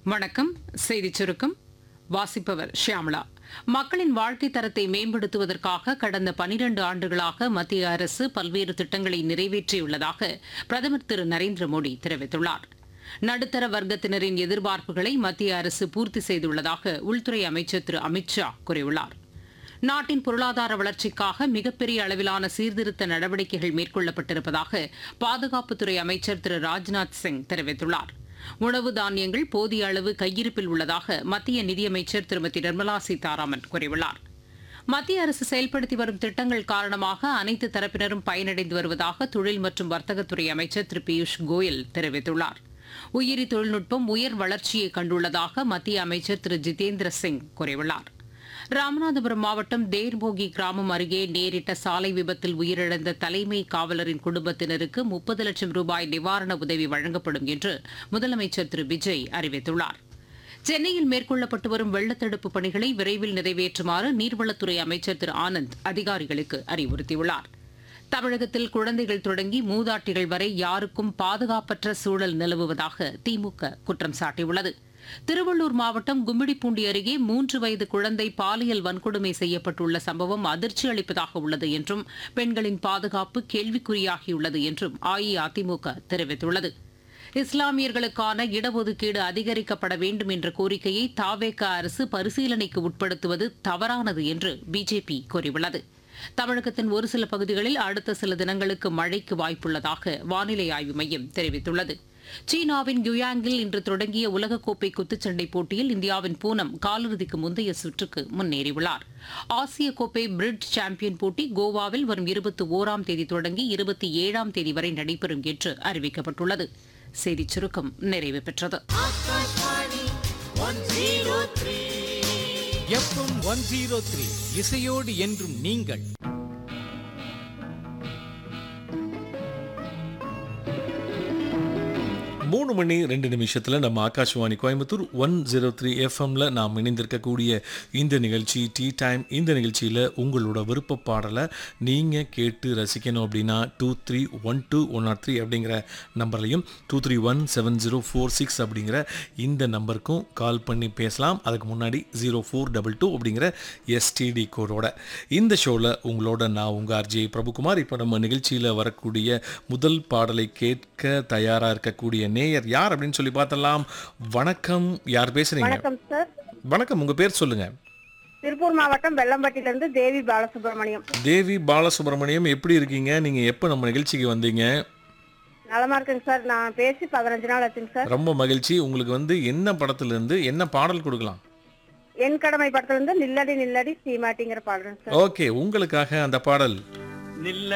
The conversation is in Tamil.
வணக்கம் செய்திச் சுருக்கம் வாசிப்பவர் ஷியாமளா மக்களின் வாழ்க்கை தரத்தை மேம்படுத்துவதற்காக கடந்த பனிரண்டு ஆண்டுகளாக மத்திய அரசு பல்வேறு திட்டங்களை நிறைவேற்றியுள்ளதாக பிரதமர் திரு நரேந்திர மோடி தெரிவித்துள்ளார் நடுத்தர வர்க்கத்தினரின் எதிர்பார்ப்புகளை மத்திய அரசு பூர்த்தி செய்துள்ளதாக உள்துறை அமைச்சர் திரு அமித் ஷா கூறியுள்ளார் நாட்டின் பொருளாதார வளர்ச்சிக்காக மிகப்பெரிய அளவிலான சீர்திருத்த நடவடிக்கைகள் மேற்கொள்ளப்பட்டிருப்பதாக பாதுகாப்புத்துறை அமைச்சர் திரு ராஜ்நாத் சிங் தெரிவித்துள்ளார் உணவு தானியங்கள் போதிய அளவு கையிருப்பில் உள்ளதாக மத்திய நிதியமைச்சர் திருமதி நிர்மலா சீதாராமன் கூறியுள்ளார் மத்திய அரசு செயல்படுத்தி வரும் திட்டங்கள் காரணமாக அனைத்து தரப்பினரும் பயனடைந்து வருவதாக தொழில் மற்றும் வர்த்தகத்துறை அமைச்சர் திரு பியூஷ் கோயல் தெரிவித்துள்ளார் உயிரி தொழில்நுட்பம் உயர் வளர்ச்சியை கண்டுள்ளதாக மத்திய அமைச்சர் திரு ஜிதேந்திர சிங் கூறியுள்ளார் ராமநாதபுரம் மாவட்டம் தேர்போகி கிராமம் அருகே நேரிட்ட சாலை விபத்தில் உயிரிழந்த தலைமை காவலரின் குடும்பத்தினருக்கு முப்பது லட்சம் ரூபாய் நிவாரண உதவி வழங்கப்படும் என்று முதலமைச்சர் திரு விஜய் அறிவித்துள்ளார் சென்னையில் மேற்கொள்ளப்பட்டு வரும் வெள்ளத்தடுப்பு பணிகளை விரைவில் நிறைவேற்றுமாறு நீர்வளத்துறை அமைச்சர் திரு ஆனந்த் அதிகாரிகளுக்கு அறிவுறுத்தியுள்ளார் தமிழகத்தில் குழந்தைகள் தொடங்கி மூதாட்டிகள் வரை யாருக்கும் பாதுகாப்பற்ற சூழல் நிலவுவதாக திமுக குற்றம் சாட்டியுள்ளது திருவள்ளூர் மாவட்டம் கும்மிடிப்பூண்டி அருகே மூன்று வயது குழந்தை பாலியல் வன்கொடுமை செய்யப்பட்டுள்ள சம்பவம் அதிர்ச்சி அளிப்பதாக உள்ளது என்றும் பெண்களின் பாதுகாப்பு கேள்விக்குறியாகியுள்ளது என்றும் அஇஅதிமுக தெரிவித்துள்ளது இஸ்லாமியர்களுக்கான இடஒதுக்கீடு அதிகரிக்கப்பட வேண்டும் என்ற கோரிக்கையை தாவேக அரசு பரிசீலனைக்கு உட்படுத்துவது தவறானது என்று பிஜேபி கூறியுள்ளது தமிழகத்தின் ஒரு சில பகுதிகளில் அடுத்த சில தினங்களுக்கு மழைக்கு வாய்ப்புள்ளதாக வானிலை ஆய்வு மையம் தெரிவித்துள்ளது சீனாவின் யுயாங்கில் இன்று தொடங்கிய உலகக்கோப்பை குத்துச்சண்டை போட்டியில் இந்தியாவின் பூனம் காலிறுதிக்கு முந்தைய சுற்றுக்கு முன்னேறியுள்ளார் ஆசிய கோப்பை பிரிட்ஜ் சாம்பியன் போட்டி கோவாவில் வரும் இருபத்தி ஓராம் தேதி தொடங்கி இருபத்தி ஏழாம் தேதி வரை நடைபெறும் என்று அறிவிக்கப்பட்டுள்ளது செய்திச் சுருக்கம் நிறைவு பெற்றது எஃப்எம் ஒன் ஜீரோ த்ரீ இசையோடு என்றும் நீங்கள் மூணு மணி ரெண்டு நிமிஷத்தில் நம்ம Akashvani Coimbatore one zero three எஃப்எம்ல நாம் இணைந்திருக்கக்கூடிய இந்த நிகழ்ச்சி டீ டைம் இந்த நிகழ்ச்சியில் உங்களோட விருப்ப பாடலை நீங்கள் கேட்டு ரசிக்கணும் அப்படின்னா two three one two one nought three அப்படிங்கிற நம்பர்லையும் two three one seven zero four six அப்படிங்கிற இந்த நம்பருக்கும் கால் பண்ணி பேசலாம் அதுக்கு முன்னாடி ஜீரோ ஃபோர் டபுள் டூ அப்படிங்கிற எஸ்டிடி கோடோட இந்த ஷோவில் உங்களோட நான் உங்கள் ஆர்ஜே பிரபுகுமார் இப்போ நம்ம நிகழ்ச்சியில் வரக்கூடிய முதல் பாடலை கேட்க தயாராக இருக்கக்கூடிய நேயர் யார் அப்படின்னு சொல்லி பார்த்தலாம் வணக்கம் யார் பேசுறீங்க வணக்கம் சார் வணக்கம் உங்க பேர் சொல்லுங்க திருப்பூர் மாவட்டம் வெள்ளம்பட்டியில இருந்து தேவி பாலசுப்ரமணியம் தேவி பாலசுப்ரமணியம் எப்படி இருக்கீங்க நீங்க எப்போ நம்ம நிகழ்ச்சிக்கு வந்தீங்க நலமா இருக்குங்க சார் நான் பேசி பதினஞ்சு நாள் ஆச்சுங்க சார் ரொம்ப மகிழ்ச்சி உங்களுக்கு வந்து என்ன படத்துல இருந்து என்ன பாடல் கொடுக்கலாம் என் கடமை படத்துல இருந்து நில்லடி நில்லடி சீமாட்டிங்கிற பாடுறேன் சார் ஓகே உங்களுக்காக அந்த பாடல் நில்ல